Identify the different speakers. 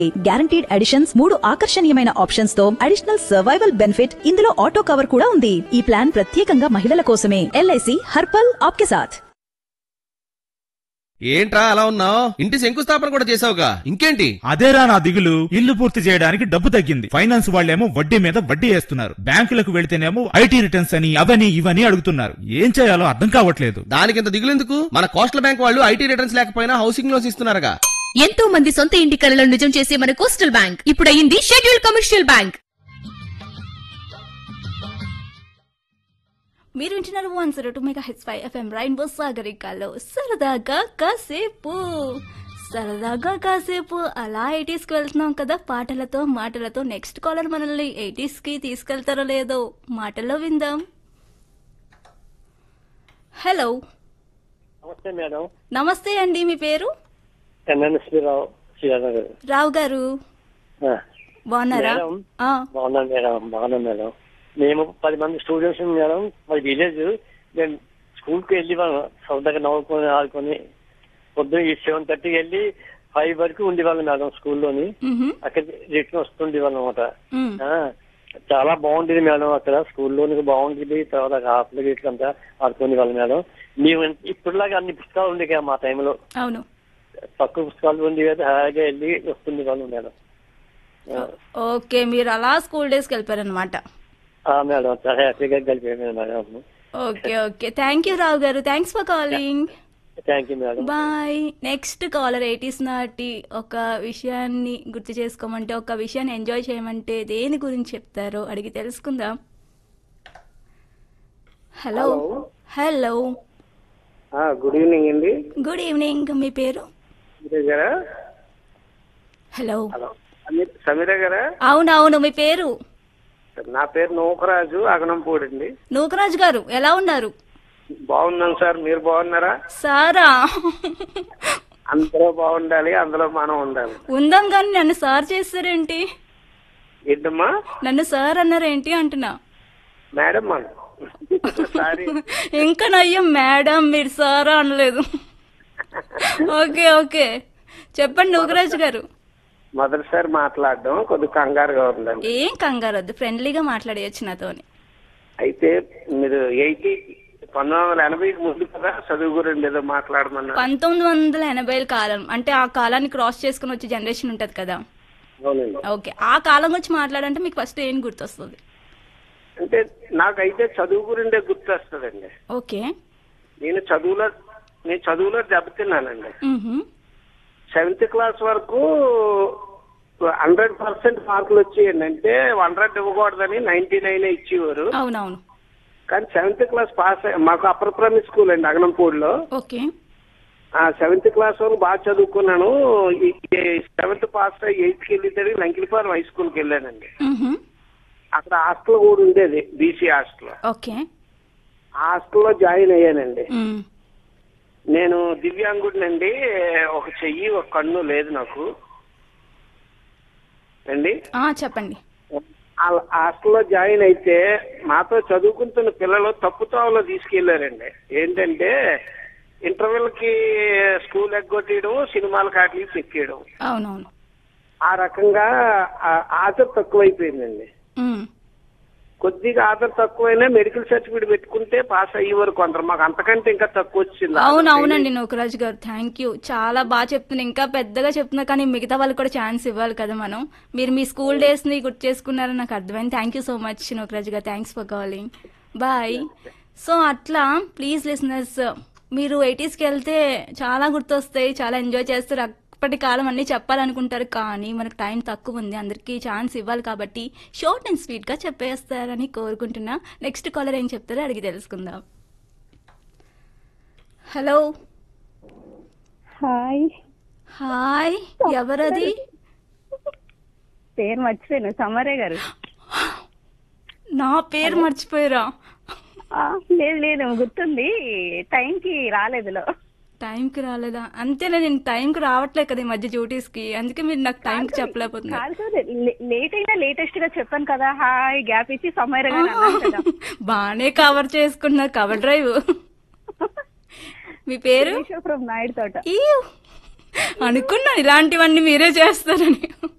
Speaker 1: Guaranteed additions మూడు ఆకర్షణీయమైన options తో అడిషనల్ సర్వైవల్ బెనిఫిట్ ఇందులో ఆటో కవర్ కూడా ఉంది ఈ ప్లాన్ ప్రత్యేకంగా మహిళల కోసమే ఎల్ఐసి హర్పల్ ఆప్కే సాథ్
Speaker 2: ఏంట్రా అలా ఉన్నావు ఇంటి శంకుస్థాపన కూడా చేసావుగా ఇంకేంటి
Speaker 3: అదేరా నా దిగులు ఇల్లు పూర్తి చేయడానికి డబ్బు తగ్గింది ఫైనాన్స్ వాళ్ళేమో వడ్డీ మీద వడ్డీ వేస్తున్నారు బ్యాంకులకు వెళితేనేమో ఐటీ రిటర్న్స్ అని అవని ఇవని అడుగుతున్నారు ఏం చేయాలో అర్థం కావట్లేదు
Speaker 2: దానికింత దిగులెందుకు మన కోస్టల్ బ్యాంక్ వాళ్ళు ఐటీ రిటర్న్స్ లేకపోయినా హౌసింగ్ లోన్స్ ఇస్తున్నారుగా
Speaker 4: ఎంతో మంది సొంత ఇంటి కలలో నిజం చేసే మన కోస్టల్ బ్యాంక్ ఇప్పుడు అయింది షెడ్యూల్ కమర్షియల్ బ్యాంక్
Speaker 5: మీరు వింటున్నారు one zero two mega H five FM rainbow సాగరికాలో సరదాగా కాసేపు సరదాగా కాసేపు అలా ఎయిటీస్కి వెళ్తున్నాం కదా పాటలతో మాటలతో నెక్స్ట్ కాలర్ మనల్ని ఎయిటీస్కి తీసుకెళ్తారో లేదో మాటల్లో విందాం హలో
Speaker 6: నమస్తే మేడం
Speaker 5: నమస్తే అండి మీ పేరు
Speaker 6: ఎన్ఎన్ఎస్పి రావు శ్రీరామ్
Speaker 5: రావు గారు బాగున్నారా
Speaker 6: మేడం.
Speaker 5: ఆ,
Speaker 6: బాగున్నాను మేడం బాగున్నాను మేడం మేము పది మంది స్టూడెంట్స్ మేడం మాది విలేజ్ నేను స్కూల్కి వెళ్ళి వాళ్ళం సరదాగా నవ్వుకొని ఆడుకొని పొద్దున్న సెవెన్ థర్టీకి వెళ్ళి ఫైవ్ వరకు ఉండేవాళ్ళం మేడం స్కూల్లోని
Speaker 5: మ్హూ,
Speaker 6: అక్కడ రిటర్న్ వస్తుండేవాళ్ళం అనమాట
Speaker 5: మ్,
Speaker 6: చాలా బాగుండేది మేడం అక్కడ స్కూల్లోని బాగుండేది తర్వాత హాస్టల్ గిట్ల అంతా ఆడుకునే వాళ్ళం మేడం మేము ఇప్పుడులాగా అన్ని పుస్తకాలు ఉండే కదా మా టైంలో
Speaker 5: అవును
Speaker 6: తక్కువ పుస్తకాలు ఉండి కదా హాయిగా వెళ్ళి వస్తుంది వాళ్ళు మేడం ఆ,
Speaker 5: ఓకే మీరు అలా స్కూల్ డేస్కి వెళ్ళిపోయారనమాట
Speaker 6: ఆ, మేడం చాలా హ్యాపీగా కలిపాను madam
Speaker 5: okay okay thank you Rao garu thanks for calling
Speaker 6: thank you madam
Speaker 5: bye next caller eighties నాటి ఒక విషయాన్ని గుర్తు చేసుకోమంటే ఒక విషయాన్ని ఎంజాయ్ చేయమంటే దేని గురించి చెప్తారో అడిగి తెలుసుకుందాం హలో హలో
Speaker 7: గుడ్ ఈవినింగ్ అండి
Speaker 5: గుడ్ ఈవినింగ్ మీ పేరు
Speaker 7: సమీర గారా
Speaker 5: హలో
Speaker 7: హలో సమీ- సమీర గారా
Speaker 5: అవునవును మీ పేరు
Speaker 7: నా పేరు నూకరాజు అగనంపూడి అండి
Speaker 5: నూకరాజు గారు ఎలా ఉన్నారు
Speaker 7: బాగున్నాను సార్ మీరు బాగున్నారా
Speaker 5: సారా
Speaker 7: అందరూ బాగుండాలి అందులో మనం ఉండాలి
Speaker 5: ఉందాం కానీ నన్ను సార్ చేస్తారేంటి
Speaker 7: ఏంటమ్మా
Speaker 5: నన్ను సార్ అన్నారేంటి అంటున్నా
Speaker 7: మేడం మన సారీ
Speaker 5: ఇంకా నయ్యం మేడం మీరు సారా అనలేదు ఓకే ఓకే చెప్పండి నూకరాజు గారు
Speaker 7: మొదటిసారి మాట్లాడడం కొద్దిగా కంగారుగా ఉందండి
Speaker 5: ఏం కంగారు వద్దు ఫ్రెండ్లీగా మాట్లాడేయచ్చు నాతోని
Speaker 7: అయితే మీరు ఎయిటీ పంతొమ్మిది వందల ఎనభైకి ముందు కదా చదువు గురించి ఏదో మాట్లాడమన్నా
Speaker 5: పంతొమ్మిది వందల ఎనభైల కాలం అంటే ఆ కాలాన్ని క్రాస్ చేసుకుని వచ్చే జనరేషన్ ఉంటది కదా
Speaker 7: అవునండి
Speaker 5: ఓకే ఆ కాలం గురించి మాట్లాడంటే మీకు ఫస్ట్ ఏం గుర్తొస్తుంది
Speaker 7: అంటే నాకైతే చదువు గురిండే గుర్తొస్తుందండి
Speaker 5: ఓకే
Speaker 7: నేను చదువులో నేను చదువులో దెబ్బతిన్నానండి
Speaker 5: మ్హూ.
Speaker 7: సెవెంత్ క్లాస్ వరకు హండ్రెడ్ పర్సెంట్ మార్కులు వచ్చేయండి అంటే హండ్రెడ్ ఇవ్వకూడదని నైన్టీ నైన్ ఇచ్చేవారు
Speaker 5: అవునవును
Speaker 7: కానీ సెవెంత్ క్లాస్ పాస్ అయ్యి- మాకు అప్పర్ ప్రైమరీ స్కూల్ అండి అగనంపూడిలో
Speaker 5: ఓకే
Speaker 7: ఆ సెవెంత్ క్లాస్ వరకు బాగా చదువుకున్నాను సెవెంత్ పాస్ అయ్యి ఎయిత్ కి వెళ్ళి లంకిలిపాలెం హై స్కూల్కి వెళ్ళానండి
Speaker 5: మ్హూ.
Speaker 7: అక్కడ హాస్టల్ కూడా ఉండేది బీసీ హాస్టల్
Speaker 5: ఓకే
Speaker 7: ఆ హాస్టల్లో జాయిన్ అయ్యానండి
Speaker 5: మ్.
Speaker 7: నేను దివ్యాంగుడినండి ఒక చెయ్యి ఒక కన్ను లేదు నాకు అండి
Speaker 5: ఆ, చెప్పండి
Speaker 7: ఆ హాస్టల్లో జాయిన్ అయితే మాతో చదువుకుంటున్న పిల్లలు తప్పుతావలో తీసుకెళ్లారండి ఏంటంటే ఇంటర్వెల్ కి స్కూల్ ఎగ్గొట్టేయడం సినిమాల కాటికి చెక్కేయడం
Speaker 5: అవునవును
Speaker 7: ఆ రకంగా ఆ- ఆదర్ తక్కువైపోయిందండి
Speaker 5: మ్.
Speaker 7: కొద్దిగా ఆదర్ తక్కువైనా మెడికల్ సర్టిఫికేట్ పెట్టుకుంటే పాస్ అయ్యేవారు కొందరు మాకు అంతకంటే ఇంకా తక్కువ వచ్చింది
Speaker 5: అవును అవునండి నూకరాజు గారు థ్యాంక్ యూ చాలా బాగా చెప్తున్నా ఇంకా పెద్దగా చెప్తున్నా కానీ మిగతా వాళ్ళకి కూడా ఛాన్స్ ఇవ్వాలి కదా మనం మీరు మీ స్కూల్ డేస్ ని గుర్తు చేసుకున్నారని నాకు అర్థమైంది thank you so much Nookaraju garu thanks for calling bye so అట్లా ప్లీజ్ లిసనర్స్ మీరు ఎయిటీస్కి వెళ్తే చాలా గుర్తొస్తాయి చాలా ఎంజాయ్ చేస్తారు అప్పటి కాలం అన్నీ చెప్పాలనుకుంటారు కానీ మనకు టైం తక్కువ ఉంది అందరికీ ఛాన్స్ ఇవ్వాలి కాబట్టి షార్ట్ అండ్ స్వీట్గా చెప్పేస్తారని కోరుకుంటున్నా నెక్స్ట్ కాలర్ ఏం చెప్తారో అడిగి తెలుసుకుందాం హలో
Speaker 8: హాయ్
Speaker 5: హాయ్ ఎవరది
Speaker 8: పేరు మర్చిపోయాను సమరే గారు
Speaker 5: నా పేరు మర్చిపోయారా
Speaker 8: ఆ, లేదు లేదు గుర్తుంది టైంకి రాలేదులో
Speaker 5: టైంకి రాలేదా అంతేలే నేను టైంకి రావట్లే కదా ఈ మధ్య డ్యూటీస్కి అందుకే మీరు నాకు టైంకి చెప్పలేకపోతున్నారు
Speaker 8: కాదు కాదు లే- లేట్ అయినా లేటెస్ట్ గా చెప్పాను కదా హాయ్ గ్యాప్ ఇచ్చి సమరే గారు అన్నాను కదా
Speaker 5: బాగానే కవర్ చేసుకుంటున్నారు కవర్ డ్రైవ్ మీ పేరు
Speaker 8: ఫ్రమ్ నాయుడు తోట
Speaker 5: ఈవ్. అనుకున్నాను ఇలాంటివన్నీ మీరే చేస్తారని